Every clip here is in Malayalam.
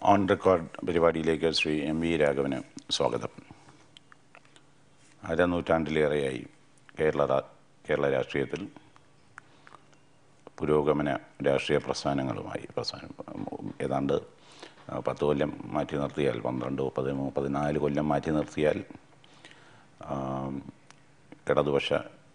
ഓൺ റെക്കോർഡ് പരിപാടിയിലേക്ക് ശ്രീ എം വി രാഘവന് സ്വാഗതം അരനൂറ്റാണ്ടിലേറെയായി കേരള രാ- കേരള രാഷ്ട്രീയത്തിൽ പുരോഗമന രാഷ്ട്രീയ പ്രസ്ഥാനങ്ങളുമായി പ്രസ്ഥാനം ഏതാണ്ട് ആ, പത്ത് കൊല്ലം മാറ്റി നിർത്തിയാൽ പന്ത്രണ്ട് പതിമൂന്ന് പതിനാല് കൊല്ലം മാറ്റി നിർത്തിയാൽ ആ, ഇടതുപക്ഷ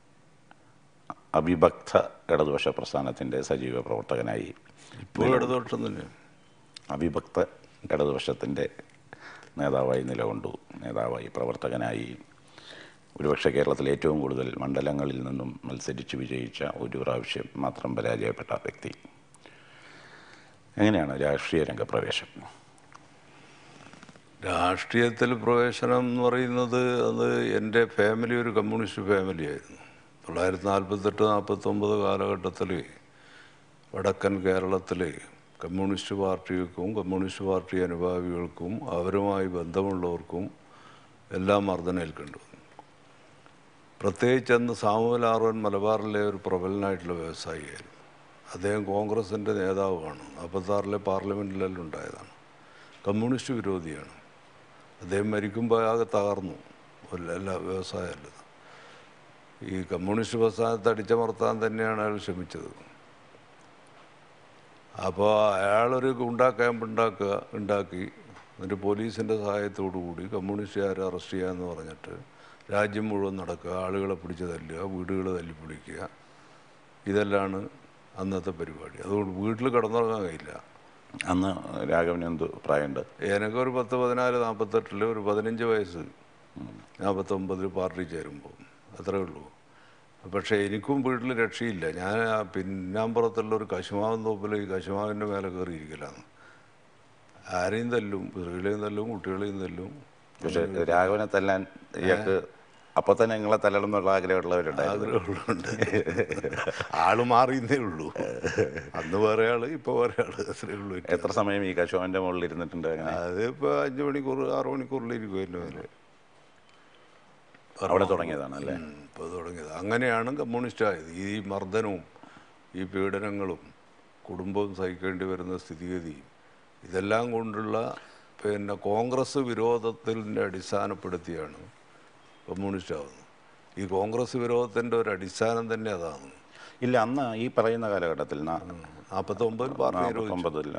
അവിഭക്ത ഇടതുപക്ഷ പ്രസ്ഥാനത്തിൻ്റെ സജീവ പ്രവർത്തകനായി ഇപ്പോൾ ഇടതുപക്ഷം തന്നെ അവിഭക്ത ഇടതുപക്ഷത്തിൻ്റെ നേതാവായി നിലകൊണ്ടു നേതാവായി പ്രവർത്തകനായി ഒരുപക്ഷെ കേരളത്തിൽ ഏറ്റവും കൂടുതൽ മണ്ഡലങ്ങളിൽ നിന്നും മത്സരിച്ച് വിജയിച്ച ഒരു പ്രാവശ്യം മാത്രം പരാജയപ്പെട്ട വ്യക്തി എങ്ങനെയാണ് രാഷ്ട്രീയ രംഗപ്രവേശം രാഷ്ട്രീയത്തിൽ പ്രവേശനം എന്ന് പറയുന്നത് അത് എൻ്റെ ഫാമിലി ഒരു കമ്മ്യൂണിസ്റ്റ് ഫാമിലിയായിരുന്നു തൊള്ളായിരത്തി നാൽപ്പത്തെട്ട് നാൽപ്പത്തൊമ്പത് കാലഘട്ടത്തിൽ വടക്കൻ കേരളത്തിൽ കമ്മ്യൂണിസ്റ്റ് പാർട്ടികൾക്കും കമ്മ്യൂണിസ്റ്റ് പാർട്ടി അനുഭാവികൾക്കും അവരുമായി ബന്ധമുള്ളവർക്കും എല്ലാം മർദ്ദനേൽക്കേണ്ടി വന്നു പ്രത്യേകിച്ച് അന്ന് സാമുവൽ ആർവൻ മലബാറിലെ ഒരു പ്രബലനായിട്ടുള്ള വ്യവസായിയായിരുന്നു അദ്ദേഹം കോൺഗ്രസിൻ്റെ നേതാവാണ് നാൽപ്പത്താറിലെ പാർലമെൻറ്റിലെല്ലാം ഉണ്ടായതാണ് കമ്മ്യൂണിസ്റ്റ് വിരോധിയാണ് അദ്ദേഹം മരിക്കുമ്പോൾ ആകെ തകർന്നു ഒരു- എല്ലാ വ്യവസായമല്ല ഈ കമ്മ്യൂണിസ്റ്റ് പ്രസ്ഥാനത്തെ അടിച്ചമർത്താൻ തന്നെയാണ് അയാൾ ശ്രമിച്ചത് അപ്പോൾ അയാളൊരു ഗുണ്ടാ ക്യാമ്പ് ഉണ്ടാക്കുക ഉണ്ടാക്കി എന്നിട്ട് പോലീസിൻ്റെ സഹായത്തോടു കൂടി കമ്മ്യൂണിസ്റ്റുകാരെ അറസ്റ്റ് ചെയ്യാന്ന് പറഞ്ഞിട്ട് രാജ്യം മുഴുവൻ നടക്കുക ആളുകളെ പിടിച്ച് തല്ലുക വീടുകൾ തല്ലിപ്പൊളിക്കുക ഇതെല്ലാണ് അന്നത്തെ പരിപാടി അതുകൊണ്ട് വീട്ടിൽ കിടന്നുറങ്ങാൻ കഴിയില്ല അന്ന് രാഘവന് എന്ത് പ്രായമുണ്ട് എനിക്ക് ഒരു പത്ത് പതിനാല് നാൽപ്പത്തെട്ടിൽ ഒരു പതിനഞ്ച് വയസ്സ് നാൽപ്പത്തൊമ്പതിൽ പാർട്ടി ചേരുമ്പോൾ അത്രേ ഉള്ളൂ പക്ഷേ എനിക്കും വീട്ടിൽ രക്ഷയില്ല ഞാൻ ആ പിന്നാമ്പുറത്തുള്ള ഒരു കശുമാവൻ തോപ്പിൽ ഈ കശുമാവിൻ്റെ മേലെ കയറിയിരിക്കലാണ് ആരെയും തല്ലും സ്ത്രീകളെയും തല്ലും കുട്ടികളെയും തല്ലും പക്ഷെ രാഘവനെ തല്ലാൻ ഇയാൾക്ക് അപ്പോൾ തന്നെ നിങ്ങളെ തല്ലണം എന്നുള്ള ആഗ്രഹമുള്ളവരുണ്ടായിരുന്നു ആഗ്രഹമുള്ളുണ്ട് ആള് മാറിയെന്നേ ഉള്ളൂ അന്ന് വേറെ ആള് ഇപ്പോൾ വേറെ ആള് അത്രേ ഉള്ളൂ എത്ര സമയം ഈ കശുവൻ്റെ മുകളിൽ ഇരുന്നിട്ടുണ്ട് അങ്ങനെ അതിപ്പോൾ അഞ്ച് മണിക്കൂർ ആറ് മണിക്കൂറിലിരിക്കും എൻ്റെ മേലെ അവിടെ തുടങ്ങിയതാണ് അല്ലേ ഇപ്പോൾ തുടങ്ങിയത് അങ്ങനെയാണ് കമ്മ്യൂണിസ്റ്റ് ആയത് ഈ മർദ്ദനവും ഈ പീഡനങ്ങളും കുടുംബവും സഹിക്കേണ്ടി വരുന്ന സ്ഥിതിഗതിയും ഇതെല്ലാം കൊണ്ടുള്ള പിന്നെ കോൺഗ്രസ് വിരോധത്തിൻ്റെ അടിസ്ഥാനപ്പെടുത്തിയാണ് കമ്മ്യൂണിസ്റ്റ് ആവുന്നത് ഈ കോൺഗ്രസ് വിരോധത്തിൻ്റെ ഒരു അടിസ്ഥാനം തന്നെ അതാണ് ഇല്ല അന്ന് ഈ പറയുന്ന കാലഘട്ടത്തിൽ നാ- നാൽപ്പത്തൊമ്പതിൽ പാർട്ടി നിരോധിച്ചു നാൽപ്പത്തൊമ്പതിൽ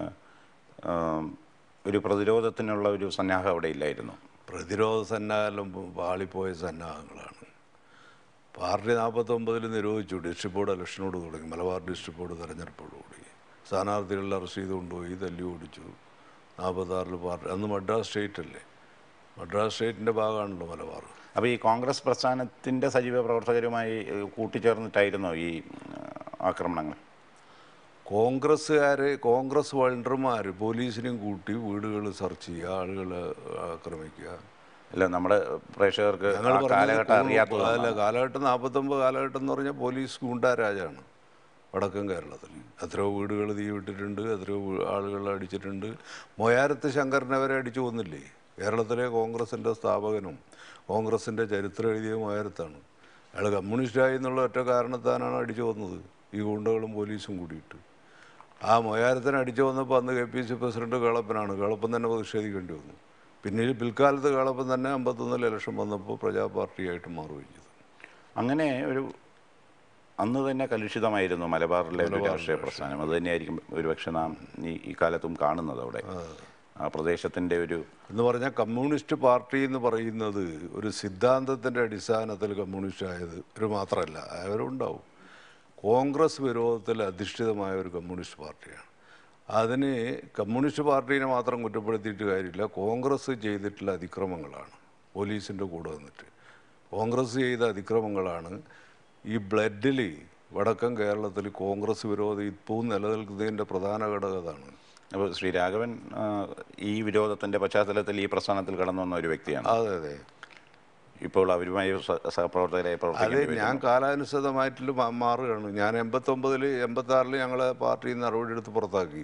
ഒരു പ്രതിരോധത്തിനുള്ള ഒരു സന്നാഹം അവിടെ ഇല്ലായിരുന്നു പ്രതിരോധ സന്നാഹം പാളിപ്പോയ സന്നാഹങ്ങളാണ് പാർട്ടി നാൽപ്പത്തൊമ്പതിൽ നിരോധിച്ചു ഡിസ്ട്രിക്ട് ബോർഡ് ഇലക്ഷനോട് തുടങ്ങി മലബാർ ഡിസ്ട്രിക്ട് ബോർഡ് തെരഞ്ഞെടുപ്പോടുകൂടി സ്ഥാനാർത്ഥികളെ അറസ്റ്റ് ചെയ്ത് കൊണ്ടുപോയി തല്ലി ഓടിച്ചു നാൽപ്പത്താറിൽ പാർട്ടി അന്ന് മദ്രാസ് സ്റ്റേറ്റ് അല്ലേ മദ്രാസ് സ്റ്റേറ്റിൻ്റെ ഭാഗമാണല്ലോ മലബാർ അപ്പോൾ ഈ കോൺഗ്രസ് പ്രസ്ഥാനത്തിൻ്റെ സജീവ പ്രവർത്തകരുമായി ഏഹ്, കൂട്ടിച്ചേർന്നിട്ടായിരുന്നോ ഈ ഏഹ്, ആക്രമണങ്ങൾ കോൺഗ്രസ്സുകാർ കോൺഗ്രസ് വൾണ്ടർമാർ പോലീസിനെയും കൂട്ടി വീടുകൾ സെർച്ച് ചെയ്യുക ആളുകളെ ആക്രമിക്കുക അല്ല നമ്മുടെ പ്രേക്ഷകർക്ക് ഞങ്ങൾ ആ കാലഘട്ടം അല്ല അറിയാത്തതാണ് കാലഘട്ടം നാൽപ്പത്തൊമ്പത് കാലഘട്ടം എന്ന് പറഞ്ഞാൽ പോലീസ് ഗുണ്ടാരാജാണ് വടക്കൻ കേരളത്തിൽ എത്രയോ വീടുകൾ തീവിട്ടിട്ടുണ്ട് എത്രയോ വീ- ആളുകളെ അടിച്ചിട്ടുണ്ട് മൊയാരത്ത് ശങ്കരനെ വരെ അടിച്ചു കൊന്നില്ലേ കേരളത്തിലെ കോൺഗ്രസിൻ്റെ സ്ഥാപകനും കോൺഗ്രസിൻ്റെ ചരിത്രം എഴുതിയ മൊയാരത്താണ് അയാൾ കമ്മ്യൂണിസ്റ്റായി എന്നുള്ള ഒറ്റ കാരണത്താനാണ് അടിച്ചു കൊന്നത് ഈ ഗുണ്ടകളും പോലീസും കൂടിയിട്ട് ആ മൊയാരത്തിനെ അടിച്ചു വന്നപ്പോൾ അന്ന് കെ പി സി പ്രസിഡന്റ് കേളപ്പനാണ് കേളപ്പൻ തന്നെ പ്രതിഷേധിക്കേണ്ടി വന്നു പിന്നീട് പിൽക്കാലത്ത് കേളപ്പൻ തന്നെ അമ്പത്തൊന്നിൽ ഇലക്ഷൻ വന്നപ്പോൾ പ്രജാ പാർട്ടിയായിട്ട് മാറുകയും ചെയ്തു അങ്ങനെ ഒരു അന്ന് തന്നെ കലുഷിതമായിരുന്നു മലബാറിലെ ഒരു രാഷ്ട്രീയ പ്രസ്ഥാനം അത് തന്നെയായിരിക്കും ഒരുപക്ഷെ നാം ഈ ഈ കാലത്തും കാണുന്നത് അവിടെ ആ പ്രദേശത്തിൻ്റെ ഒരു എന്ന് പറഞ്ഞാൽ കമ്മ്യൂണിസ്റ്റ് പാർട്ടി എന്ന് പറയുന്നത് ഒരു സിദ്ധാന്തത്തിൻ്റെ അടിസ്ഥാനത്തിൽ കമ്മ്യൂണിസ്റ്റ് ആയത് ഒരു മാത്രമല്ല അവരുണ്ടാവും കോൺഗ്രസ് വിരോധത്തിൽ അധിഷ്ഠിതമായ ഒരു കമ്മ്യൂണിസ്റ്റ് പാർട്ടിയാണ് അതിന് കമ്മ്യൂണിസ്റ്റ് പാർട്ടീനെ മാത്രം കുറ്റപ്പെടുത്തിയിട്ട് കാര്യമില്ല കോൺഗ്രസ് ചെയ്തിട്ടുള്ള അതിക്രമങ്ങളാണ് പോലീസിൻ്റെ കൂടെ നിന്നിട്ട് കോൺഗ്രസ് ചെയ്ത അതിക്രമങ്ങളാണ് ഈ ബ്ലഡിൽ വടക്കൻ കേരളത്തിൽ കോൺഗ്രസ് വിരോധം ഇപ്പോഴും നിലനിൽക്കുന്നതിൻ്റെ പ്രധാന ഘടകം അതാണ് അപ്പോൾ ശ്രീ രാഘവൻ ആ, ഈ വിരോധത്തിൻ്റെ പശ്ചാത്തലത്തിൽ ഈ പ്രസ്ഥാനത്തിൽ കടന്നു വന്ന ഒരു വ്യക്തിയാണ് അതെ അതെ ഇപ്പോൾ അവരുമായി സ- സഹപ്രവർത്തകരായി അത് പ്രവർത്തിക്കേണ്ടി ഞാൻ വരുന്നു. കാലാനുസൃതമായിട്ട് മാ- മാറുകയാണ് ഞാൻ എൺപത്തൊമ്പതിൽ എൺപത്താറിൽ ഞങ്ങളെ പാർട്ടിയിൽ നിന്ന് നടപടിയെടുത്ത് പുറത്താക്കി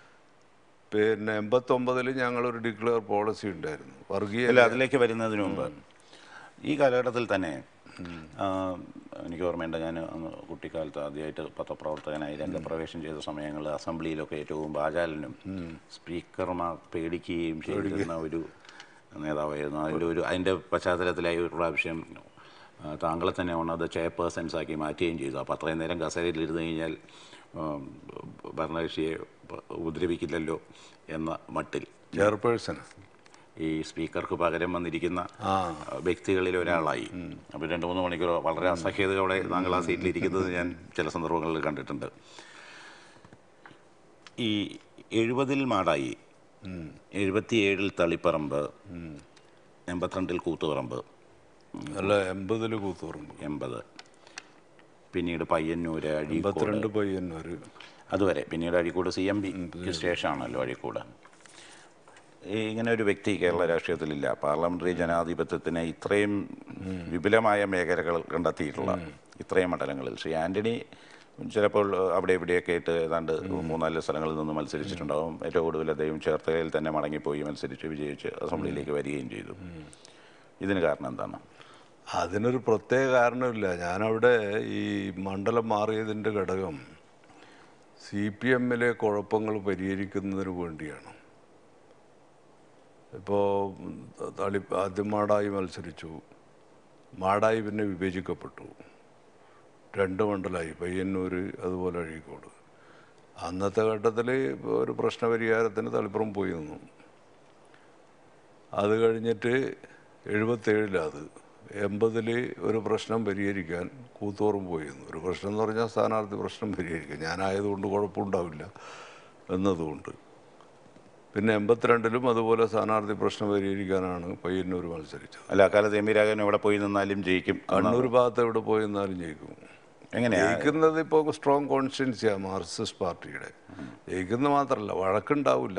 പിന്നെ എൺപത്തൊമ്പതിൽ ഞങ്ങളൊരു ഡിക്ലെയർ പോളിസി ഉണ്ടായിരുന്നു വർഗീയ അല്ല അതിലേക്ക് വരുന്നതിന് മുമ്പ് ഈ കാലഘട്ടത്തിൽ തന്നെ ആ, എനിക്ക് ഓർമ്മയുണ്ട് ഞാൻ അന്ന് കുട്ടിക്കാലത്ത് ആദ്യമായിട്ട് പത്രപ്രവർത്തകനായി രംഗപ്രവേശം ചെയ്ത സമയങ്ങളിൽ അസംബ്ലിയിലൊക്കെ ഏറ്റവും വാചാലനും സ്പീക്കർമാർ പേടിക്കുകയും ചെയ്തിരുന്ന ഒരു നേതാവായിരുന്നു അതിൻ്റെ ഒരു അതിൻ്റെ പശ്ചാത്തലത്തിലായി ഒരു പ്രാവശ്യം ആ, താങ്കളെ തന്നെ വൺ ഓഫ് ദ ചെയർപേഴ്സൺസ് ആക്കി മാറ്റുകയും ചെയ്തു അപ്പോൾ അത്രയും നേരം കസേരയിൽ ഇരുന്ന് കഴിഞ്ഞാൽ ഉം, ഭരണകക്ഷിയെ പ- ഉപദ്രവിക്കില്ലല്ലോ എന്ന മട്ടിൽ ചെയർപേഴ്സൺ ഈ സ്പീക്കർക്ക് പകരം വന്നിരിക്കുന്ന ആ വ്യക്തികളിൽ ഒരാളായി അപ്പോൾ രണ്ട് മൂന്ന് മണിക്കൂർ വളരെ അസഹ്യതയോടെ താങ്കൾ ആ സീറ്റിൽ ഇരിക്കുന്നത് ഞാൻ ചില സന്ദർഭങ്ങളിൽ കണ്ടിട്ടുണ്ട് ഈ എഴുപതിൽ മാടായി എഴുപത്തിയേഴിൽ തളിപ്പറമ്പ് എൺപത്തിരണ്ടിൽ കൂത്തുപറമ്പ് അല്ല എൺപതിൽ കൂത്തുപറമ്പ് എൺപത് പിന്നീട് പയ്യന്നൂര് അഴീക്കോട് എൺപത്തിരണ്ട് പയ്യന്നൂര് അതുവരെ പിന്നീട് അഴീക്കോട് സി എം പിക്ക് ശേഷമാണല്ലോ അഴീക്കോട് ഈ ഇങ്ങനെ ഒരു വ്യക്തി കേരള രാഷ്ട്രീയത്തിലില്ല പാർലമെന്ററി ജനാധിപത്യത്തിന് ഇത്രയും വിപുലമായ മേഖലകൾ കണ്ടെത്തിയിട്ടുള്ള ഇത്രയും മണ്ഡലങ്ങളിൽ ശ്രീ ആന്റണി ചിലപ്പോൾ അവിടെ ഇവിടെയൊക്കെ ആയിട്ട് ഏതാണ്ട് മൂന്നാല് സ്ഥലങ്ങളിൽ നിന്ന് മത്സരിച്ചിട്ടുണ്ടാവും ഏറ്റവും ഒടുവിൽ അദ്ദേഹം ചേർത്തലയിൽ തന്നെ മടങ്ങിപ്പോയി മത്സരിച്ച് വിജയിച്ച് അസംബ്ലിയിലേക്ക് വരികയും ചെയ്തു ഇതിന് കാരണം എന്താണ് അതിനൊരു പ്രത്യേക കാരണമില്ല ഞാനവിടെ ഈ മണ്ഡലം മാറിയതിൻ്റെ ഘടകം സി പി എമ്മിലെ കുഴപ്പങ്ങൾ പരിഹരിക്കുന്നതിന് വേണ്ടിയാണ് ഇപ്പോൾ തളി ആദ്യം മാടായി മത്സരിച്ചു മാടായി പിന്നെ വിഭജിക്കപ്പെട്ടു രണ്ട് മണ്ഡലമായി പയ്യന്നൂർ അതുപോലെ അഴീക്കോട് അന്നത്തെ ഘട്ടത്തിൽ ഒരു പ്രശ്നപരിഹാരത്തിന് തളിപ്പുറം പോയി നിന്നു അത് കഴിഞ്ഞിട്ട് എഴുപത്തേഴിലത് എൺപതിൽ ഒരു പ്രശ്നം പരിഹരിക്കാൻ കൂത്തോറും പോയിരുന്നു ഒരു പ്രശ്നം എന്ന് പറഞ്ഞാൽ സ്ഥാനാർത്ഥി പ്രശ്നം പരിഹരിക്കാൻ ഞാനായതുകൊണ്ട് കുഴപ്പമുണ്ടാവില്ല എന്നതുകൊണ്ട് പിന്നെ എൺപത്തിരണ്ടിലും അതുപോലെ സ്ഥാനാർത്ഥി പ്രശ്നം പരിഹരിക്കാനാണ് പയ്യന്നൂർ മത്സരിച്ചത് അല്ല അക്കാലത്ത് എം വി രാഘവൻ എവിടെ പോയി നിന്നാലും ജയിക്കും കണ്ണൂർ ഭാഗത്ത് എവിടെ പോയി നിന്നാലും ജയിക്കും എങ്ങനെയാ ജയിക്കുന്നത് ഇപ്പോൾ സ്ട്രോങ് കോൺസ്റ്റിറ്റ്യൻസിയാണ് മാർക്സിസ്റ്റ് പാർട്ടിയുടെ ജയിക്കുന്നത് മാത്രമല്ല വഴക്കുണ്ടാവില്ല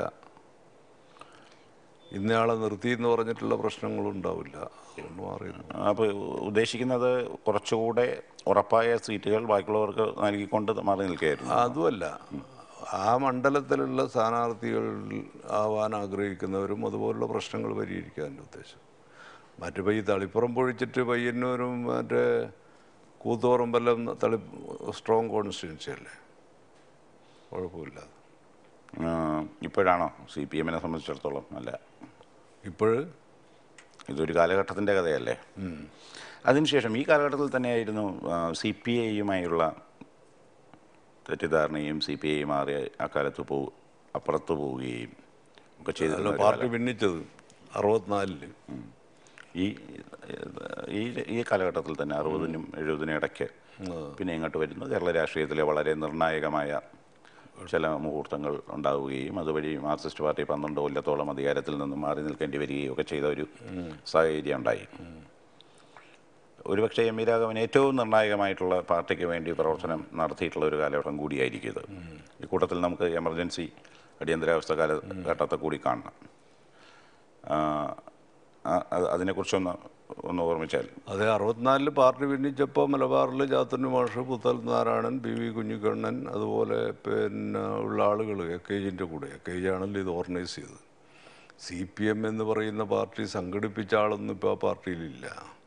ഇന്നയാളെ നിർത്തി എന്ന് പറഞ്ഞിട്ടുള്ള പ്രശ്നങ്ങളും ഉണ്ടാവില്ല അതുകൊണ്ട് മാറിയിരുന്നു അപ്പോൾ ഉദ്ദേശിക്കുന്നത് കുറച്ചുകൂടെ ഉറപ്പായ സീറ്റുകൾ ബാക്കിയുള്ളവർക്ക് നൽകിക്കൊണ്ട് മാറി നിൽക്കുകയായിരുന്നു അതുമല്ല ആ മണ്ഡലത്തിലുള്ള സ്ഥാനാർത്ഥികൾ ആവാൻ ആഗ്രഹിക്കുന്നവരും അതുപോലുള്ള പ്രശ്നങ്ങൾ പരിഹരിക്കാൻ ഉദ്ദേശം മറ്റിപ്പോൾ ഈ തളിപ്പുറം പൊഴിച്ചിട്ട് പയ്യന്നൂരും മറ്റേ കൂത്തുപറമ്പെല്ലാം തളി സ്ട്രോങ് കോൺസ്റ്റിറ്റ്യൻസി അല്ലേ കുഴപ്പമില്ല ആ, ഇപ്പോഴാണോ സി പി എമ്മിനെ സംബന്ധിച്ചിടത്തോളം അല്ല ഇപ്പോൾ ഇതൊരു കാലഘട്ടത്തിൻ്റെ കഥയല്ലേ അതിനുശേഷം ഈ കാലഘട്ടത്തിൽ തന്നെയായിരുന്നു സി പി ഐയുമായുള്ള തെറ്റിദ്ധാരണയും സി പി ഐ മാറി അക്കാലത്ത് പോ അപ്പുറത്ത് പോവുകയും ഒക്കെ ചെയ്തിരുന്ന അല്ല ഒരു പാർട്ടി ഭിന്നിച്ചത് അറുപത്തിനാലില് ഈ ഈ ഈ കാലഘട്ടത്തിൽ തന്നെ അറുപതിനും എഴുപതിനും ഇടയ്ക്ക് പിന്നെ ഇങ്ങോട്ട് വരുന്നു കേരള രാഷ്ട്രീയത്തിലെ വളരെ നിർണായകമായ ചില മുഹൂർത്തങ്ങൾ ഉണ്ടാവുകയും അതുവഴി മാർക്സിസ്റ്റ് പാർട്ടി പന്ത്രണ്ട് കൊല്ലത്തോളം അധികാരത്തിൽ നിന്നും മാറി നിൽക്കേണ്ടി വരികയും ഒക്കെ ചെയ്ത ഒരു സാഹചര്യം ഉണ്ടായി ഒരുപക്ഷെ എം വി രാഘവൻ ഏറ്റവും നിർണായകമായിട്ടുള്ള പാർട്ടിക്ക് വേണ്ടി പ്രവർത്തനം നടത്തിയിട്ടുള്ള ഒരു കാലഘട്ടം കൂടിയായിരിക്കും ഇത് ഈ കൂട്ടത്തിൽ നമുക്ക് എമർജൻസി അടിയന്തരാവസ്ഥ കാലഘട്ടത്തെ കൂടി കാണണം ആ, ആ- അത് അതിനെക്കുറിച്ചൊന്ന് ഒന്ന് ഓർമ്മിച്ചാൽ അതെ അറുപത്തിനാലില് പാർട്ടി ഭിന്നിച്ചപ്പോൾ മലബാറിൽ ചാത്തന്നു മാഷ് പുത്തൽ നാരായണൻ പി വി കുഞ്ഞിക്കണ്ണൻ അതുപോലെ പിന്നെ ഉള്ള ആളുകൾ എ കെ ജിൻ്റെ കൂടെ എ കെ ജി ആണല്ലോ ഇത് ഓർഗനൈസ് ചെയ്തത് സി പി എം എന്ന് പറയുന്ന പാർട്ടി സംഘടിപ്പിച്ച ആളൊന്നും ഇപ്പോൾ ആ പാർട്ടിയിലില്ല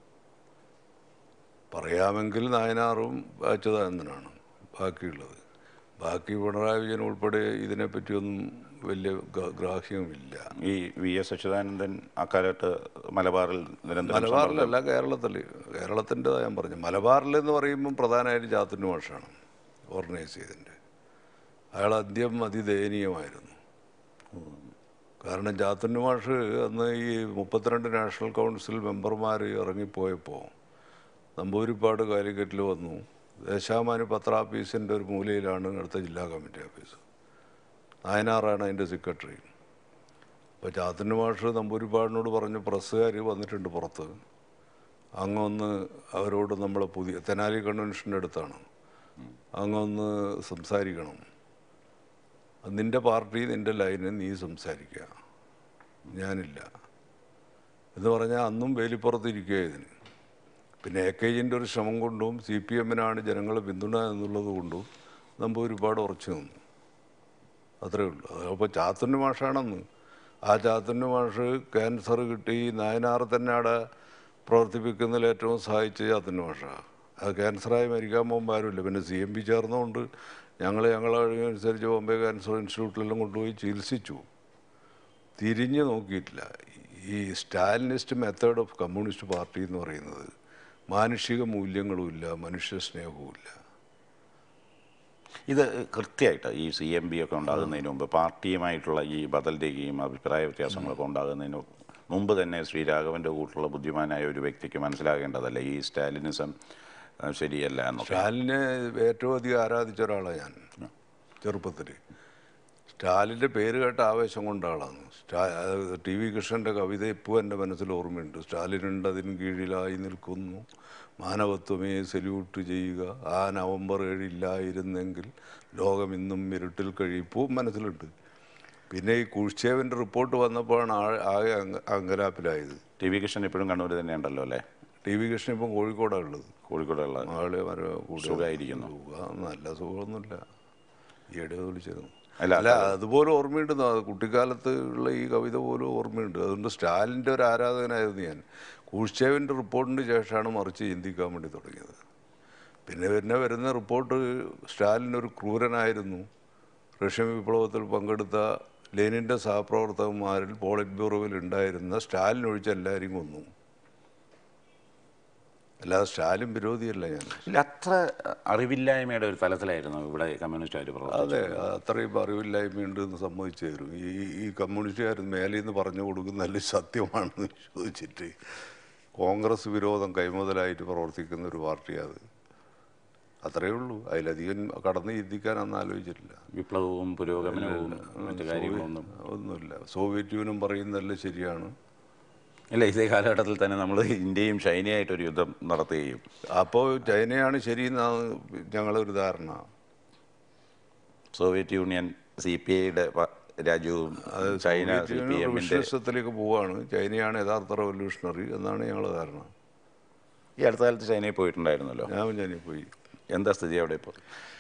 പറയാമെങ്കിൽ നായനാറും അച്യുതാനന്ദനാണ് ബാക്കിയുള്ളത് ബാക്കി പിണറായി വിജയൻ ഉൾപ്പെടെ ഇതിനെപ്പറ്റിയൊന്നും വലിയ ഗ- ഗ്രാഹ്യമില്ല ഈ വി എസ് അച്യുതാനന്ദൻ അക്കാലത്ത് മലബാറിൽ നിരന്തരം മലബാറിലല്ല കേരളത്തിൽ കേരളത്തിൻ്റെ ഞാൻ പറഞ്ഞു മലബാറിൽ എന്ന് പറയുമ്പം പ്രധാനമായിട്ട് ചാത്തുന്നു മാഷാണ് ഓർഗനൈസ് ചെയ്തതിൻ്റെ അയാൾ അദ്യം അതിദയനീയമായിരുന്നു കാരണം ചാത്തുന്നു മാഷ് അന്ന് ഈ മുപ്പത്തിരണ്ട് നാഷണൽ കൗൺസിൽ മെമ്പർമാർ ഇറങ്ങിപ്പോയപ്പോൾ നമ്പൂരിപ്പാട് കാലിക്കറ്റിൽ വന്നു ദേശാമാന് പത്രാഫീസിൻ്റെ ഒരു മൂലയിലാണ് അടുത്ത ജില്ലാ കമ്മിറ്റി ഓഫീസ് നായനാറാണ് അതിൻ്റെ സെക്രട്ടറി അപ്പോൾ ചാത്തൻ്റെ മാഷ് നമ്പൂരിപ്പാടിനോട് പറഞ്ഞു പ്രസ്സുകാർ വന്നിട്ടുണ്ട് പുറത്ത് അങ്ങൊന്ന് അവരോട് നമ്മൾ പുതിയ തെനാലി കൺവെൻഷൻ്റെ അടുത്താണ് അങ്ങൊന്ന് സംസാരിക്കണം നിൻ്റെ പാർട്ടി നിൻ്റെ ലൈന് നീ സംസാരിക്കുക ഞാനില്ല എന്ന് പറഞ്ഞാൽ അന്നും വേലിപ്പുറത്ത് ഇരിക്കുക ഇതിന് പിന്നെ എ കെ ജിൻ്റെ ഒരു ശ്രമം കൊണ്ടും സി പി എമ്മിനാണ് ജനങ്ങളെ പിന്തുണ എന്നുള്ളത് കൊണ്ടും നമ്പൂരിപ്പാട് ഉറച്ചു നിന്നു അത്രേ ഉള്ളൂ അപ്പോൾ ചാത്തുണ്ണി മാഷാണെന്ന് ആ ചാത്തുണ്ണി മാഷ് ക്യാൻസർ കിട്ടി നായനാർ തന്നെ അവിടെ പ്രവർത്തിപ്പിക്കുന്നതിൽ ഏറ്റവും സഹായിച്ച ചാത്തുണ്ണി മാഷ അത് ക്യാൻസറായി മരിക്കാൻ പോകുമ്പോൾ ആരുമില്ല പിന്നെ സി എം പി ചേർന്നുകൊണ്ട് ഞങ്ങൾ ഞങ്ങളെ അനുസരിച്ച് ബോംബെ ക്യാൻസർ ഇൻസ്റ്റിറ്റ്യൂട്ടിലെല്ലാം കൊണ്ടുപോയി ചികിത്സിച്ചു തിരിഞ്ഞു നോക്കിയിട്ടില്ല ഈ Stalinist method of communist party എന്ന് പറയുന്നത് മാനുഷിക മൂല്യങ്ങളുമില്ല മനുഷ്യ സ്നേഹവുമില്ല ഇത് കൃത്യമായിട്ട് ഈ സി എം ബി ഒക്കെ ഉണ്ടാകുന്നതിന് മുമ്പ് പാർട്ടിയുമായിട്ടുള്ള ഈ ബദലിൻ്റെയും അഭിപ്രായ വ്യത്യാസങ്ങളൊക്കെ ഉണ്ടാകുന്നതിന് മുമ്പ് തന്നെ ശ്രീ രാഘവൻ്റെ കൂട്ടുള്ള ബുദ്ധിമാനായ ഒരു വ്യക്തിക്ക് മനസ്സിലാകേണ്ടതല്ല ഈ സ്റ്റാലിനിസം ആ, ശരിയല്ല എന്നൊക്കെ സ്റ്റാലിനെ ഏറ്റവും അധികം ആരാധിച്ച ഒരാളാണ് ഞാൻ ചെറുപ്പത്തിൽ സ്റ്റാലിൻ്റെ പേര് കേട്ട ആവേശം കൊണ്ട ആളാണ് സ്റ്റാ ടി വി കൃഷ്ണൻ്റെ കവിത ഇപ്പോൾ എൻ്റെ മനസ്സിൽ ഓർമ്മയുണ്ട് സ്റ്റാലിനുണ്ട് അതിന് കീഴിലായി നിൽക്കുന്നു മാനവത്വമേ സല്യൂട്ട് ചെയ്യുക ആ നവംബർ ഏഴില്ലായിരുന്നെങ്കിൽ ലോകം ഇന്നും ഇരുട്ടിൽ കഴിയും ഇപ്പോൾ മനസ്സിലുണ്ട് പിന്നെ ഈ കുഴിച്ചേവൻ്റെ റിപ്പോർട്ട് വന്നപ്പോഴാണ് ആ- ആകെ അങ്ക അങ്കലാപ്പിലായത് ടി വി കൃഷ്ണൻ ഇപ്പോഴും കണ്ണൂർ തന്നെ ഉണ്ടല്ലോ അല്ലേ ടി വി കൃഷ്ണൻ ഇപ്പം കോഴിക്കോടാണ് ഉള്ളത് കോഴിക്കോടുള്ള ആള് വരെ കൂടുതൽ സുഖമായിരിക്കുന്നു സുഖം നല്ല സുഖമൊന്നുമില്ല ഈയിടെ വിളിച്ചിരുന്നു അല്ല, അല്ല അതുപോലെ ഓർമ്മയുണ്ട് ന- കുട്ടിക്കാലത്ത് ഉള്ള ഈ കവിത പോലും ഓർമ്മയുണ്ട് അതുകൊണ്ട് സ്റ്റാലിൻ്റെ ഒരു ആരാധകനായിരുന്നു ഞാൻ കൂഷ്ചേവിൻ്റെ റിപ്പോർട്ടിന് ശേഷമാണ് മറിച്ച് ചിന്തിക്കാൻ വേണ്ടി തുടങ്ങിയത് പിന്നെ പിന്നെ വരുന്ന റിപ്പോർട്ട് സ്റ്റാലിൻ ഒരു ക്രൂരനായിരുന്നു റഷ്യൻ വിപ്ലവത്തിൽ പങ്കെടുത്ത ലെനിൻ്റെ സഹപ്രവർത്തകന്മാരിൽ പോളിറ്റ് ബ്യൂറോയിൽ ഉണ്ടായിരുന്ന സ്റ്റാലിൻ ഒഴിച്ച് എല്ലാവരെയും കൊന്നു അല്ലാതെ സ്റ്റാലിൻ വിരോധിയല്ല ഞാൻ ഇല്ല അത്ര അറിവില്ലായ്മയുടെ ഒരു തലത്തിലായിരുന്നു ഇവിടെ കമ്മ്യൂണിസ്റ്റുകാർ പ്രവർത്തിച്ചത് അതെ അത്രയും അറിവില്ലായ്മയുണ്ട് എന്ന് സമ്മതിച്ചു തരും ഈ ഈ കമ്മ്യൂണിസ്റ്റുകാർ മേലിൽ നിന്ന് പറഞ്ഞു കൊടുക്കുന്നതല്ല സത്യമാണെന്ന് ചോദിച്ചിട്ട് കോൺഗ്രസ് വിരോധം കൈമുതലായിട്ട് പ്രവർത്തിക്കുന്ന ഒരു പാർട്ടിയാണ് അത് അത്രയേ ഉള്ളൂ അതിലധികം കടന്ന് ചിന്തിക്കാൻ അന്ന് ആലോചിച്ചിട്ടില്ല വിപ്ലവവും പുരോഗമനവും മറ്റു കാര്യങ്ങളൊന്നും ഒന്നുമില്ല സോവിയറ്റ് യൂണിയൻ പറയുന്നതെല്ലാം ശരിയാണ് ഇല്ല ഇതേ കാലഘട്ടത്തിൽ തന്നെ നമ്മൾ ഇന്ത്യയും ചൈനയായിട്ടൊരു യുദ്ധം നടത്തുകയും അപ്പോൾ ചൈനയാണ് ശരിയെന്നാണ് ഞങ്ങളൊരു ധാരണ സോവിയറ്റ് യൂണിയൻ സി പി ഐയുടെ രാജ്യവും ചൈന സി പി എമ്മിൻ്റെ വിശ്വസത്തിലേക്ക് പോവാണ് ചൈനയാണ് യഥാർത്ഥ റവല്യൂഷണറി എന്നാണ് ഞങ്ങളുടെ ധാരണ ഈ അടുത്ത കാലത്ത് ചൈനയിൽ പോയിട്ടുണ്ടായിരുന്നല്ലോ ഞാൻ ഞാൻ പോയി എന്താ സ്ഥിതി അവിടെ ഇപ്പോൾ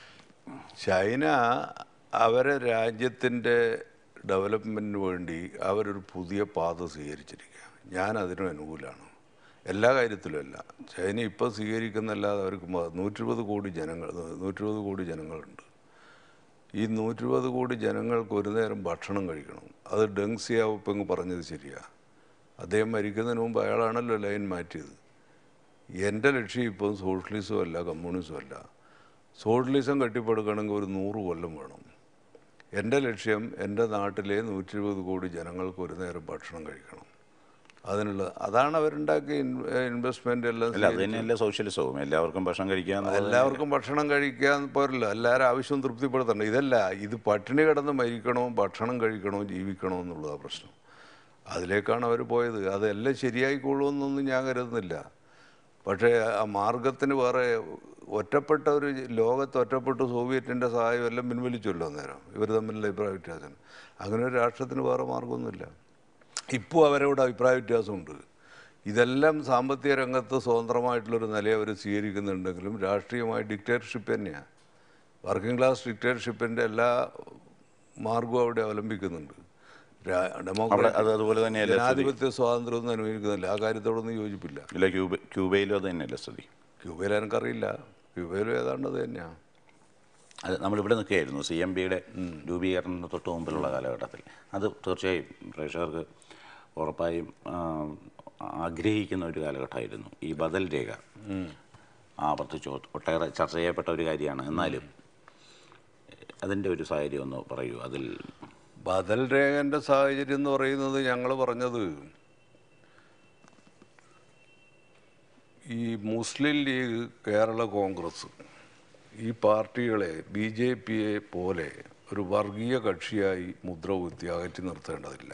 ചൈന അവരെ രാജ്യത്തിൻ്റെ ഡെവലപ്മെൻറ്റിന് വേണ്ടി അവരൊരു പുതിയ പാത സ്വീകരിച്ചിരിക്കുക ഞാൻ അതിനും അനുകൂലമാണ് എല്ലാ കാര്യത്തിലും അല്ല ചൈന ഇപ്പോൾ സ്വീകരിക്കുന്നല്ലാതെ അവർക്ക് നൂറ്റിരുപത് കോടി ജനങ്ങൾ നൂറ്റിരുപത് കോടി ജനങ്ങളുണ്ട് ഈ നൂറ്റിരുപത് കോടി ജനങ്ങൾക്ക് ഒരു നേരം ഭക്ഷണം കഴിക്കണം അത് ഡെങ് സിയാവപ്പെങ് പറഞ്ഞത് ശരിയാണ് അദ്ദേഹം മരിക്കുന്നതിന് മുമ്പ് അയാളാണല്ലോ ലൈൻ മാറ്റിയത് എൻ്റെ ലക്ഷ്യം ഇപ്പം സോഷ്യലിസവും അല്ല കമ്മ്യൂണിസവും അല്ല സോഷ്യലിസം കെട്ടിപ്പടുക്കണമെങ്കിൽ ഒരു നൂറ് കൊല്ലം വേണം എൻ്റെ ലക്ഷ്യം എൻ്റെ നാട്ടിലെ നൂറ്റി ഇരുപത് കോടി ജനങ്ങൾക്ക് ഒരു നേരം ഭക്ഷണം കഴിക്കണം അതിനുള്ള അതാണ് അവരുണ്ടാക്കിയ ഇൻവെസ്റ്റ്മെൻ്റ് എല്ലാം അല്ല അത് തന്നെയല്ലേ സോഷ്യലിസവും എല്ലാവർക്കും ഭക്ഷണം കഴിക്കുക എന്നുള്ളത് എല്ലാവർക്കും ഭക്ഷണം കഴിക്കാൻ പോരല്ലോ എല്ലാവരും ആവശ്യവും തൃപ്തിപ്പെടുത്തണം ഇതല്ല ഇത് പട്ടിണി കിടന്ന് മരിക്കണോ ഭക്ഷണം കഴിക്കണോ ജീവിക്കണോ എന്നുള്ളതാണ് പ്രശ്നം അതിലേക്കാണ് അവർ പോയത് അതെല്ലാം ശരിയായിക്കോളുമെന്നൊന്നും ഞാൻ കരുതുന്നില്ല പക്ഷേ ആ മാർഗത്തിന് വേറെ ഒറ്റപ്പെട്ട ഒരു ലോകത്ത് ഒറ്റപ്പെട്ട് സോവിയറ്റിൻ്റെ സഹായം എല്ലാം പിൻവലിച്ചല്ലോ അന്നേരം ഇവർ തമ്മിലുള്ള അഭിപ്രായ വ്യത്യാസം അങ്ങനെ ഒരു രാഷ്ട്രത്തിന് വേറെ മാർഗമൊന്നുമില്ല ഇപ്പോൾ അവരോട് അഭിപ്രായ വ്യത്യാസമുണ്ട് ഇതെല്ലാം സാമ്പത്തിക രംഗത്ത് സ്വതന്ത്രമായിട്ടുള്ളൊരു നിലയെ അവർ സ്വീകരിക്കുന്നുണ്ടെങ്കിലും രാഷ്ട്രീയമായ ഡിക്റ്റേറ്റർഷിപ്പ് തന്നെയാണ് വർക്കിംഗ് ക്ലാസ് ഡിക്റ്റേറ്റർഷിപ്പിൻ്റെ എല്ലാ മാർഗവും അവിടെ അവലംബിക്കുന്നുണ്ട് രാ- അവിടെ ഡെമോക്രാറ്റ് അത് അതുപോലെ തന്നെയല്ലേ സ്ഥിതി ജനാധിപത്യ സ്വാതന്ത്ര്യമൊന്നും അനുഭവിക്കുന്നില്ല ആ കാര്യത്തോടൊന്നും യോജിപ്പില്ല ഇല്ല ക്യൂബ ക്യൂബയിലും അത് തന്നെയല്ലേ സ്ഥിതി ക്യൂബയിൽ എനിക്കറിയില്ല ക്യൂബയിലും ഏതാണ്ട് അത് തന്നെയാണ് അത് നമ്മളിവിടെ നിൽക്കുകയായിരുന്നു സി എം ബിയുടെ രൂപീകരണത്തിന് തൊട്ട് മുമ്പിലുള്ള കാലഘട്ടത്തിൽ അത് തീർച്ചയായും പ്രേക്ഷകർക്ക് ഉറപ്പായും ആ, ആഗ്രഹിക്കുന്ന ഒരു കാലഘട്ടമായിരുന്നു ഈ ബദൽ രേഖ ആവർത്തിച്ചു ഒട്ടേറെ ചർച്ച ചെയ്യപ്പെട്ട ഒരു കാര്യമാണ് എന്നാലും അതിൻ്റെ ഒരു സാഹചര്യം ഒന്ന് പറയൂ അതിൽ ബദൽ രേഖൻ്റെ സാഹചര്യം എന്ന് പറയുന്നത് ഞങ്ങൾ പറഞ്ഞത് ഈ മുസ്ലിം ലീഗ് കേരള കോൺഗ്രസ് ഈ പാർട്ടികളെ ബി ജെ പിയെ പോലെ ഒരു വർഗീയ കക്ഷിയായി മുദ്ര കുത്തി അകറ്റി നിർത്തേണ്ടതില്ല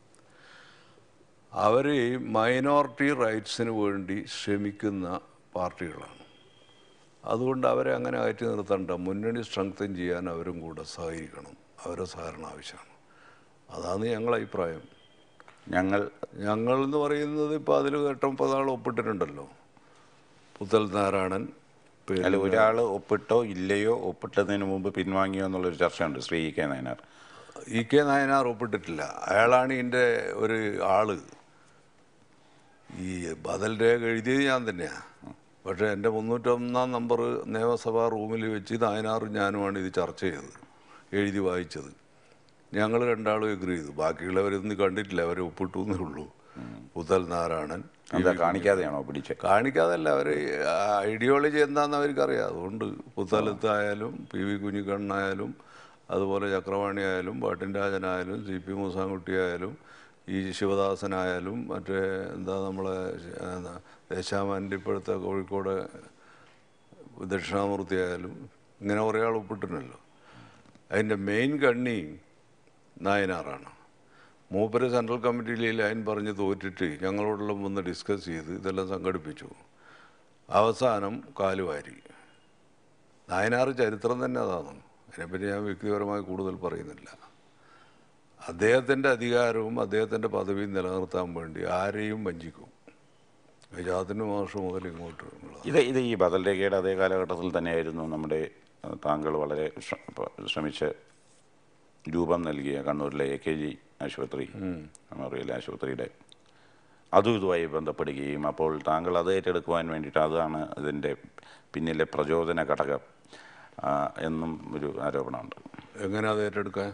അവർ മൈനോറിറ്റി റൈറ്റ്സിന് വേണ്ടി ശ്രമിക്കുന്ന പാർട്ടികളാണ് അതുകൊണ്ട് അവരെ അങ്ങനെ അകറ്റി നിർത്തണ്ട മുന്നണി സ്ട്രെങ്തൻ ചെയ്യാൻ അവരും കൂടെ സഹകരിക്കണം അവരെ സഹകരണം ആവശ്യമാണ് അതാണ് ഞങ്ങളുടെ അഭിപ്രായം ഞങ്ങൾ ഞങ്ങൾ എന്ന് പറയുന്നത് ഇപ്പോൾ അതിൽ എട്ടൊമ്പത് ആൾ ഒപ്പിട്ടിട്ടുണ്ടല്ലോ പുത്തൽ നാരായണൻ പിന്നെ അല്ല ഒരാൾ ഒപ്പിട്ടോ ഇല്ലയോ ഒപ്പിട്ടതിന് മുമ്പ് പിൻവാങ്ങിയോ എന്നുള്ളൊരു ചർച്ചയുണ്ട് Shri E K Nayanar E K Nayanar ഒപ്പിട്ടിട്ടില്ല അയാളാണ് ഇതിൻ്റെ ഒരു ആള് ഈ ബദൽ രേഖ എഴുതിയത് ഞാൻ തന്നെയാണ് പക്ഷേ എൻ്റെ മുന്നൂറ്റൊന്നാം നമ്പർ നിയമസഭാ റൂമിൽ വെച്ച് നായനാറും ഞാനുമാണ് ഇത് ചർച്ച ചെയ്തത് എഴുതി വായിച്ചത് ഞങ്ങൾ രണ്ടാളും എഗ്രി ചെയ്തു ബാക്കിയുള്ളവരൊന്നും കണ്ടിട്ടില്ല അവരെ ഒപ്പിട്ടു എന്നേ ഉള്ളൂ പുതൽ നാരായണൻ എന്താ കാണിക്കാതെയാണോ പിടിച്ചത് കാണിക്കാതല്ല അവർ ഐഡിയോളജി എന്താണെന്ന് അവർക്കറിയാം അതുകൊണ്ട് പുത്തലത്തായാലും പി വി കുഞ്ഞിക്കണ്ണായാലും അതുപോലെ ചക്രവാണി ആയാലും പാട്ടിൻ രാജനായാലും സി പി മൂസാൻകുട്ടി ആയാലും ഈ ശിവദാസനായാലും മറ്റേ എന്താ നമ്മളെ എന്താ, ദേശാമാൻ്റെ ഇപ്പോഴത്തെ കോഴിക്കോട് ദക്ഷിണാമൂർത്തി ആയാലും ഇങ്ങനെ കുറേ ആൾ ഒപ്പിട്ടിട്ടുണ്ടല്ലോ അതിൻ്റെ മെയിൻ കണ്ണി നായനാറാണ് മൂപ്പര് സെൻട്രൽ കമ്മിറ്റിയിൽ ഈ ലൈൻ പറഞ്ഞ് തോറ്റിട്ട് ഞങ്ങളോടെല്ലാം വന്ന് ഡിസ്കസ് ചെയ്ത് ഇതെല്ലാം സംഘടിപ്പിച്ചു അവസാനം കാലുവാരി നായനാറ് ചരിത്രം തന്നെ അതാണ് അതിനെപ്പറ്റി ഞാൻ വ്യക്തിപരമായി കൂടുതൽ പറയുന്നില്ല അദ്ദേഹത്തിൻ്റെ അധികാരവും അദ്ദേഹത്തിൻ്റെ പദവിയും നിലനിർത്താൻ വേണ്ടി ആരെയും വഞ്ചിക്കും ഗജാത്തിന് മാസം മുതൽ ഇങ്ങോട്ട് ഉള്ളതാണ്. ഇത് ഇത് ഈ ബദൽ രേഖയുടെ അതേ കാലഘട്ടത്തിൽ തന്നെയായിരുന്നു നമ്മുടെ അഹ്, താങ്കൾ വളരെ ശ്ര- പ- ശ്രമിച്ച് രൂപം നൽകിയ കണ്ണൂരിലെ എ കെ ജി ആശുപത്രി മെമ്മോറിയൽ ആശുപത്രിയുടെ അതും ഇതുമായി ബന്ധപ്പെടുകയും അപ്പോൾ താങ്കൾ അത് ഏറ്റെടുക്കുവാൻ വേണ്ടിയിട്ട് അതാണ് ഇതിൻ്റെ പിന്നിലെ പ്രചോദന ഘടകം ആ, എന്നും ഒരു ആരോപണമുണ്ട് എങ്ങനെ അത് ഏറ്റെടുക്കാൻ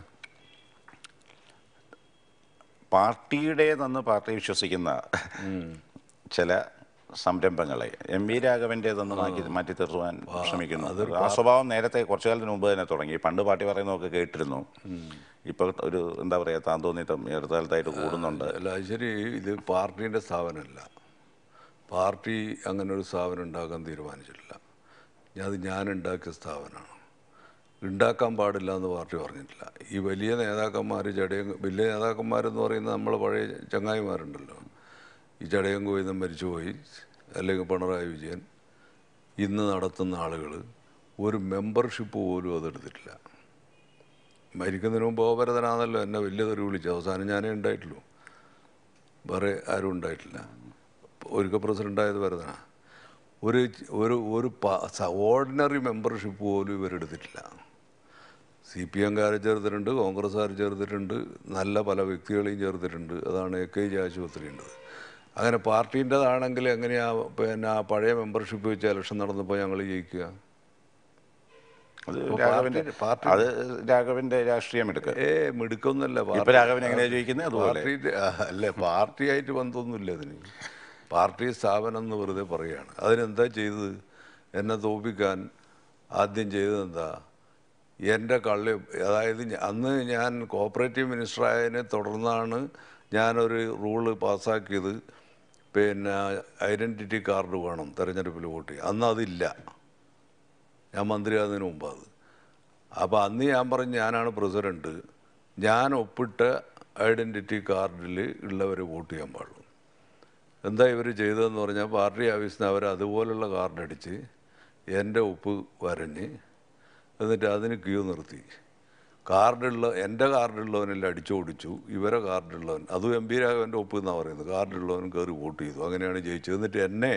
പാർട്ടിയുടേതെന്ന് പാർട്ടി വിശ്വസിക്കുന്ന ചില സംരംഭങ്ങളെ എം വി രാഘവൻ്റേതെന്ന് മാറ്റി മാറ്റി തീർത്തുവാൻ ശ്രമിക്കുന്നു ആ സ്വഭാവം നേരത്തെ കുറച്ചു കാലത്തിന് മുമ്പ് തന്നെ തുടങ്ങി പണ്ട് പാർട്ടി പറയുന്നതൊക്കെ കേട്ടിരുന്നു ഇപ്പോൾ ഒരു എന്താ പറയുക താന്തോന്നിത്തം ഈ അടുത്ത കാലത്തായിട്ട് കൂടുന്നുണ്ട് അല്ല അത് ശരി ഇത് പാർട്ടീൻ്റെ സ്ഥാപനമല്ല പാർട്ടി അങ്ങനെ ഒരു സ്ഥാപനം ഉണ്ടാക്കാൻ തീരുമാനിച്ചിട്ടില്ല ഞാൻ അത് ഞാൻ ഉണ്ടാക്കിയ സ്ഥാപനമാണ് ഉണ്ടാക്കാൻ പാടില്ല എന്ന് പാർട്ടി പറഞ്ഞിട്ടില്ല ഈ വലിയ നേതാക്കന്മാർ ചടയം വലിയ നേതാക്കന്മാരെന്ന് പറയുന്നത് നമ്മളെ പഴയ ചങ്ങായിമാരുണ്ടല്ലോ ഈ ചടയം കോയിന്നും മരിച്ചുപോയി അല്ലെങ്കിൽ പിണറായി വിജയൻ ഇന്ന് നടത്തുന്ന ആളുകൾ ഒരു മെമ്പർഷിപ്പ് പോലും അതെടുത്തിട്ടില്ല മരിക്കുന്നതിന് മുമ്പ് ഓപരതനാണല്ലോ എന്നെ വലിയ തെറി വിളിച്ചു അവസാനം ഞാനേ ഉണ്ടായിട്ടുള്ളൂ വേറെ ആരും ഉണ്ടായിട്ടില്ല ഒരിക്കൽ പ്രസിഡൻ്റായത് ഭരതന ഒരു ഒരു ഒരു ഓർഡിനറി മെമ്പർഷിപ്പ് പോലും ഇവരെടുത്തിട്ടില്ല സി പി എംകാരെ ചേർത്തിട്ടുണ്ട് കോൺഗ്രസ്സുകാർ ചേർത്തിട്ടുണ്ട് നല്ല പല വ്യക്തികളെയും ചേർത്തിട്ടുണ്ട് അതാണ് എ കെ ജി ആശുപത്രി ഉണ്ടത് അങ്ങനെ പാർട്ടീൻ്റെതാണെങ്കിൽ എങ്ങനെയാ പിന്നെ ആ പഴയ മെമ്പർഷിപ്പ് വെച്ച് ഇലക്ഷൻ നടന്നപ്പോൾ ഞങ്ങൾ ജയിക്കുക അത് അപ്പോൾ രാഘവൻ്റെ പാർട്ടി- പാർട്ടി- അത് രാഘവൻ്റെ രാഷ്ട്രീയം എടുക്കുക ഏ മിടുക്കൊന്നല്ല ഇപ്പൊ രാഘവൻ എങ്ങനെയാ ചോദിക്കുന്നത് അതുപോലെ പാർട്ടി അല്ലേ പാർട്ടിയായിട്ട് ബന്ധമൊന്നുമില്ല അതിന് പാർട്ടി സ്ഥാപനം എന്ന് വെറുതെ പറയുകയാണ് അതിനെന്താ ചെയ്തത് എന്നെ തോപ്പിക്കാൻ ആദ്യം ചെയ്തത് എന്താ എൻ്റെ കള്ളി അതായത് ഞ- അന്ന് ഞാൻ കോപ്പറേറ്റീവ് മിനിസ്റ്റർ ആയതിനെ തുടർന്നാണ് ഞാനൊരു റൂള് പാസ്സാക്കിയത് പിന്നെ ഐഡൻറ്റിറ്റി കാർഡ് വേണം തെരഞ്ഞെടുപ്പിൽ വോട്ട് ചെയ്യാൻ അന്ന് അതില്ല ഞാൻ മന്ത്രിയാകുന്നതിന് മുമ്പ് അത് അപ്പോൾ അന്ന് ഞാൻ പറഞ്ഞു ഞാനാണ് പ്രസിഡൻറ്റ് ഞാൻ ഒപ്പിട്ട ഐഡൻറ്റിറ്റി കാർഡിൽ ഉള്ളവരെ വോട്ട് ചെയ്യാൻ പാടുള്ളൂ എന്താ ഇവർ ചെയ്തതെന്ന് പറഞ്ഞാൽ പാർട്ടി ഓഫീസിൽ നിന്ന് അവർ അതുപോലുള്ള കാർഡ് അടിച്ച് എൻ്റെ ഒപ്പ് വരഞ്ഞ് എന്നിട്ട് അതിന് ക്യൂ നിർത്തി കാർഡുള്ള എൻ്റെ കാർഡുള്ളവനെല്ലാം അടിച്ചോടിച്ചു ഇവരെ കാർഡുള്ളവൻ അതും എം പി രാഘവൻ്റെ ഒപ്പ് എന്നാണ് പറയുന്നത് കാർഡുള്ളവൻ കയറി വോട്ട് ചെയ്തു അങ്ങനെയാണ് ജയിച്ചത് എന്നിട്ട് എന്നെ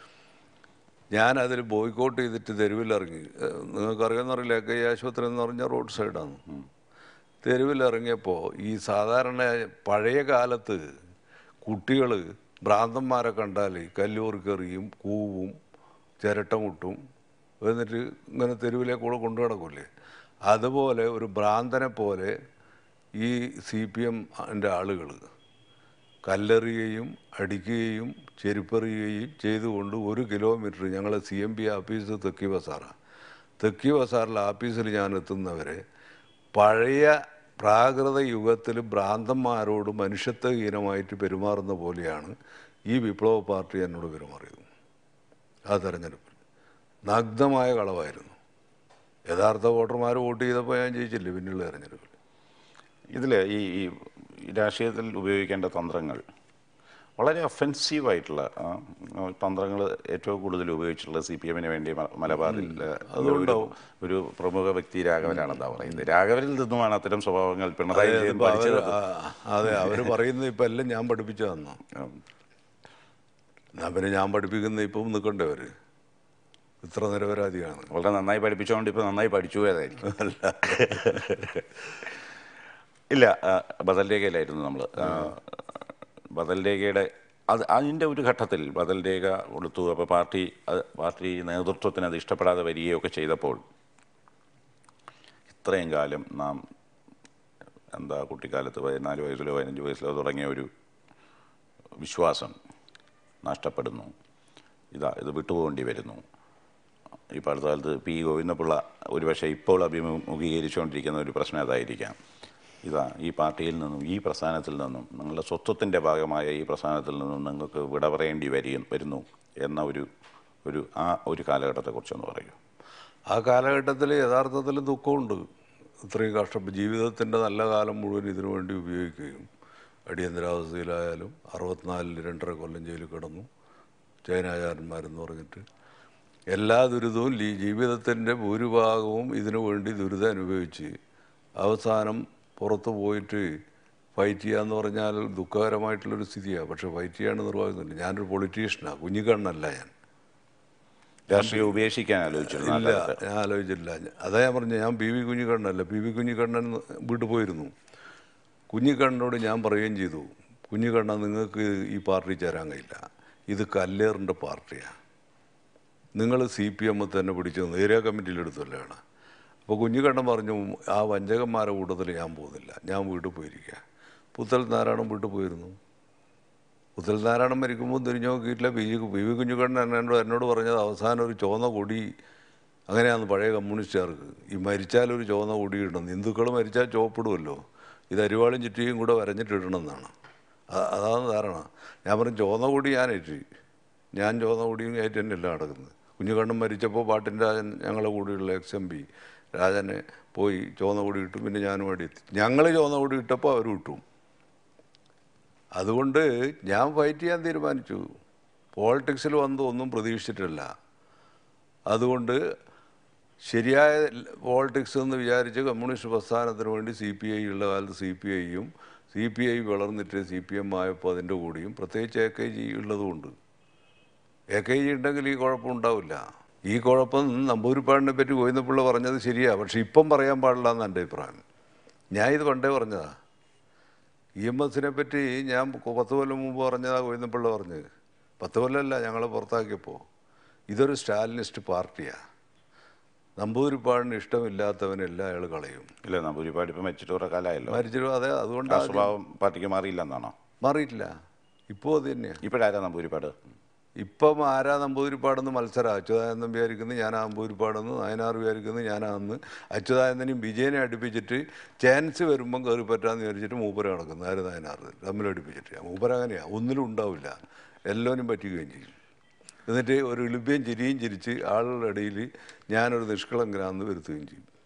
ഞാൻ അതിൽ ബോയ്ക്കോട്ട് ചെയ്തിട്ട് തെരുവിലിറങ്ങി ഏഹ് നിങ്ങൾക്കറിയാമെന്നറിയില്ല കെ ആശുപത്രി എന്ന് പറഞ്ഞാൽ റോഡ് സൈഡാണ് തെരുവിലിറങ്ങിയപ്പോൾ ഈ സാധാരണ പഴയ കാലത്ത് കുട്ടികൾ ഭ്രാന്തന്മാരെ കണ്ടാൽ കല്ലൂർക്കെറിയും കൂവും ചിരട്ട മുട്ടും എന്നിട്ട് ഇങ്ങനെ തെരുവിലേക്ക് കൂടെ കൊണ്ടു കിടക്കൂലേ അതുപോലെ ഒരു ഭ്രാന്തനെ പോലെ ഈ സി പി എമ്മിൻ്റെ ആളുകൾ കല്ലെറിയുകയും അടിക്കുകയും ചെരുപ്പെറിയുകയും ചെയ്തുകൊണ്ട് ഒരു കിലോമീറ്റർ ഞങ്ങളെ C M P office Thekki ബസാറാണ് തെക്കി ബസാറിലെ ആഫീസിൽ ഞാൻ എത്തുന്നവരെ പഴയ പ്രാകൃത യുഗത്തിൽ ഭ്രാന്തന്മാരോട് മനുഷ്യത്വഹീനമായിട്ട് പെരുമാറുന്ന പോലെയാണ് ഈ വിപ്ലവ പാർട്ടി എന്നോട് പെരുമാറിയത് ആ തെരഞ്ഞെടുപ്പിൽ നഗ്നമായ കളവായിരുന്നു യഥാർത്ഥ വോട്ടർമാർ വോട്ട് ചെയ്തപ്പോൾ ഞാൻ ജയിച്ചില്ലേ പിന്നെയുള്ള തെരഞ്ഞെടുപ്പിൽ ഇതിൽ ഈ ഈ രാഷ്ട്രീയത്തിൽ ഉപയോഗിക്കേണ്ട തന്ത്രങ്ങൾ വളരെ ഒഫെൻസീവായിട്ടുള്ള തന്ത്രങ്ങൾ ഏറ്റവും കൂടുതൽ ഉപയോഗിച്ചിട്ടുള്ളത് സി പി എമ്മിന് വേണ്ടി മ- മലബാറിൽ ആ, ഒരു ഒരു പ്രമുഖ വ്യക്തി രാഘവനാണെന്നാ പറയുന്നത് രാഘവനിൽ നിന്നുമാണ് അത്തരം സ്വഭാവങ്ങൾ പിണറായി വിജയൻ അതിപ്പോ അവര് പഠിച്ചത് ആ, അതെ അവർ പറയുന്നത് ഇപ്പം എല്ലാം ഞാൻ പഠിപ്പിച്ചു തന്നു ഉം. എന്നാ പിന്നെ ഞാൻ പഠിപ്പിക്കുന്ന ഇപ്പം നിൽക്കണ്ടേ അവർ ഇത്ര നിരപരാധിയാണ് വളരെ നന്നായി പഠിപ്പിച്ചുകൊണ്ട് ഇപ്പോൾ നന്നായി പഠിച്ചു പോയതായിരിക്കും ഇല്ല ആ, ബദൽ രേഖയിലായിരുന്നു നമ്മൾ ബദൽ രേഖയുടെ അത് അതിൻ്റെ ഒരു ഘട്ടത്തിൽ ബദൽ രേഖ കൊടുത്തു അപ്പോൾ പാർട്ടി അത് പാർട്ടി നേതൃത്വത്തിന് അത് ഇഷ്ടപ്പെടാതെ വരികയൊക്കെ ചെയ്തപ്പോൾ ഇത്രയും കാലം നാം എന്താ കുട്ടിക്കാലത്ത് പതിനാല് വയസ്സിലോ പതിനഞ്ച് വയസ്സിലോ തുടങ്ങിയ ഒരു വിശ്വാസം നഷ്ടപ്പെടുന്നു ഇതാ ഇത് വിട്ടുപോകേണ്ടി വരുന്നു ഇപ്പോൾ അടുത്ത കാലത്ത് പി ഗോവിന്ദപിള്ള ഒരുപക്ഷെ ഇപ്പോൾ അഭിമുഖീകരിച്ചുകൊണ്ടിരിക്കുന്ന ഒരു പ്രശ്നം അതായിരിക്കാം ഇതാ ഈ പാർട്ടിയിൽ നിന്നും ഈ പ്രസ്ഥാനത്തിൽ നിന്നും നിങ്ങളുടെ സ്വത്വത്തിൻ്റെ ഭാഗമായ ഈ പ്രസ്ഥാനത്തിൽ നിന്നും നിങ്ങൾക്ക് വിട പറയേണ്ടി വരിക വരുന്നു എന്ന ഒരു ഒരു ആ ഒരു കാലഘട്ടത്തെക്കുറിച്ചൊന്ന് പറയൂ ആ കാലഘട്ടത്തിൽ യഥാർത്ഥത്തിൽ ദുഃഖമുണ്ട് ഇത്രയും കഷ്ടപ്പെട്ട് ജീവിതത്തിൻ്റെ നല്ല കാലം മുഴുവൻ ഇതിനു വേണ്ടി ഉപയോഗിക്കുകയും അടിയന്തരാവസ്ഥയിലായാലും അറുപത്തിനാലിൽ രണ്ടര കൊല്ലം ജയിലിൽ കിടന്നു ചൈനാചാരന്മാരെന്ന് പറഞ്ഞിട്ട് എല്ലാ ദുരിതവും ലീ- ജീവിതത്തിൻ്റെ ഭൂരിഭാഗവും ഇതിനു വേണ്ടി ദുരിതം അനുഭവിച്ച് അവസാനം പുറത്ത് പോയിട്ട് ഫൈറ്റ് ചെയ്യാന്ന് പറഞ്ഞാൽ ദുഃഖകരമായിട്ടുള്ളൊരു സ്ഥിതിയാണ് പക്ഷേ ഫൈറ്റ് ചെയ്യാണ്ട് നിർവാഹമില്ല ഞാനൊരു പൊളിറ്റീഷ്യനാണ് കുഞ്ഞിക്കണ്ണല്ല ഞാൻ രാഷ്ട്രീയം ഉപേക്ഷിക്കാൻ ആലോചിച്ചിരുന്നു ആ ഇല്ല കാലത്ത്. ഞാൻ ആലോചിച്ചില്ല അതാ ഞാൻ പറഞ്ഞു ഞാൻ പി വി കുഞ്ഞിക്കണ്ണല്ല പി വി കുഞ്ഞിക്കണ്ണൻ വീട്ടിൽ പോയിരുന്നു കുഞ്ഞിക്കണ്ണനോട് ഞാൻ പറയുകയും ചെയ്തു കുഞ്ഞിക്കണ്ണ നിങ്ങൾക്ക് ഈ പാർട്ടി ചേരാൻ കഴിയില്ല ഇത് കല്ലേറിൻ്റെ പാർട്ടിയാണ് നിങ്ങൾ സി പി എം തന്നെ പിടിച്ചു നിന്ന് ഏരിയ കമ്മിറ്റിയിലെടുത്തല്ലാണ് അപ്പോൾ കുഞ്ഞിക്കണ്ണൻ പറഞ്ഞു ആ വഞ്ചകന്മാരുടെ കൂട്ടത്തിൽ ഞാൻ പോകുന്നില്ല ഞാൻ വീട്ടിൽ പോയിരിക്കുക പുത്തൽ നാരായണൻ വീട്ടിൽ പോയിരുന്നു പുത്തൽ നാരായണൻ മരിക്കുമ്പോൾ തിരിഞ്ഞു നോക്കിയിട്ടില്ല P G P V Kunhukannan എന്നോട് എന്നോട് പറഞ്ഞത് അവസാനം ഒരു ചുവന്ന കൊടി അങ്ങനെയാണ് പഴയ കമ്മ്യൂണിസ്റ്റുകാർക്ക് ഈ മരിച്ചാൽ ഒരു ചുവന്ന കൊടി ഇടണം ഹിന്ദുക്കൾ മരിച്ചാൽ ചുവപ്പിടുമല്ലോ ഇത് അരിവാളും ചുറ്റിയും കൂടെ വരഞ്ഞിട്ടിടണമെന്നാണ് അ- അതാണ് ധാരണ ഞാൻ പറഞ്ഞു ചുവന്ന കൊടി ഞാൻ ഏറ്റ് ഞാൻ ചുവന്ന കൊടിയും ആയിട്ട് തന്നെയല്ല നടക്കുന്നത് കുഞ്ഞുകണ്ണൻ മരിച്ചപ്പോൾ പാട്ടിൻ്റെ രാജൻ ഞങ്ങളെ കൂടെയുള്ള എക്സ് എം പി രാജനെ പോയി ചുവന്ന കൊടി ഇട്ടു പിന്നെ ഞാനും അവിടെ എത്തി ഞങ്ങൾ ചുവന്ന കൊടി ഇട്ടപ്പോൾ അവർ ഇട്ടു അതുകൊണ്ട് ഞാൻ ഫൈറ്റ് ചെയ്യാൻ തീരുമാനിച്ചു പോളിറ്റിക്സിൽ വന്ന് ഒന്നും പ്രതീക്ഷിച്ചിട്ടില്ല അതുകൊണ്ട് ശരിയായ പോളിറ്റിക്സ് എന്ന് വിചാരിച്ച് കമ്മ്യൂണിസ്റ്റ് പ്രസ്ഥാനത്തിന് വേണ്ടി സി പി ഐ ഉള്ള കാലത്ത് സി പി ഐയും സി പി ഐ വളർന്നിട്ട് സി പി എം ആയപ്പോൾ അതിൻ്റെ കൂടിയും പ്രത്യേകിച്ച് എ കെ ജി ഉള്ളതുകൊണ്ട് എ കെ ജി ഉണ്ടെങ്കിൽ ഈ കുഴപ്പം ഉണ്ടാവില്ല ഈ കുഴപ്പം നമ്പൂരിപ്പാടിനെ പറ്റി ഗോവിന്ദപിള്ള പറഞ്ഞത് ശരിയാണ് പക്ഷെ ഇപ്പം പറയാൻ പാടില്ല എന്ന് എൻ്റെ അഭിപ്രായം ഞാൻ ഇത് പണ്ടേ പറഞ്ഞതാ ഇ എം എസിനെ പറ്റി ഞാൻ പത്ത് കൊല്ലം മുമ്പ് പറഞ്ഞതാ ഗോവിന്ദപിള്ള പറഞ്ഞത് പത്ത് കൊല്ലമല്ല ഞങ്ങളെ പുറത്താക്കിയപ്പോൾ ഇതൊരു സ്റ്റാലിനിസ്റ്റ് പാർട്ടിയാണ് നമ്പൂതിരിപ്പാടിന് ഇഷ്ടമില്ലാത്തവനെല്ലാം അയാൾ കളയും ഇല്ല നമ്പൂരിപ്പാട് ഇപ്പം വെച്ചിട്ട് കുറേ കാലമായല്ലോ മരിച്ചിട്ട് അതെ അതുകൊണ്ട് ആ സ്വഭാവം പാർട്ടിക്ക് മാറിയില്ല എന്നാണോ മാറിയിട്ടില്ല ഇപ്പോൾ അത് തന്നെയാണ് ഇപ്പോഴാരാ നമ്പൂരിപ്പാട് ഇപ്പം ആരാ നമ്പൂതിരിപ്പാടെന്ന് മത്സരം അച്യുതാനന്ദൻ വിചാരിക്കുന്നു ഞാൻ നമ്പൂതിരിപ്പാടെന്ന് നയനാർ വിചാരിക്കുന്നു ഞാനാന്ന് അച്യുതാനന്ദനും വിജയനെ അടുപ്പിച്ചിട്ട് ചാൻസ് വരുമ്പം കയറി പറ്റാന്ന് വിചാരിച്ചിട്ട് മൂപ്പര നടക്കുന്നു ആര് നയനാർ തമ്മിൽ അടുപ്പിച്ചിട്ട് മൂപ്പര അങ്ങനെയാണ് ഒന്നിലും ഉണ്ടാവില്ല എല്ലാവരും പറ്റുകയും ചെയ്യും എന്നിട്ട് ഒരു ഇളിബ്യം ചിരിയും ചിരിച്ച് ആളുകളുടെ ഇടയിൽ ഞാനൊരു നിഷ്കളങ്കനാന്ന് വരുത്തുകയും ചെയ്യും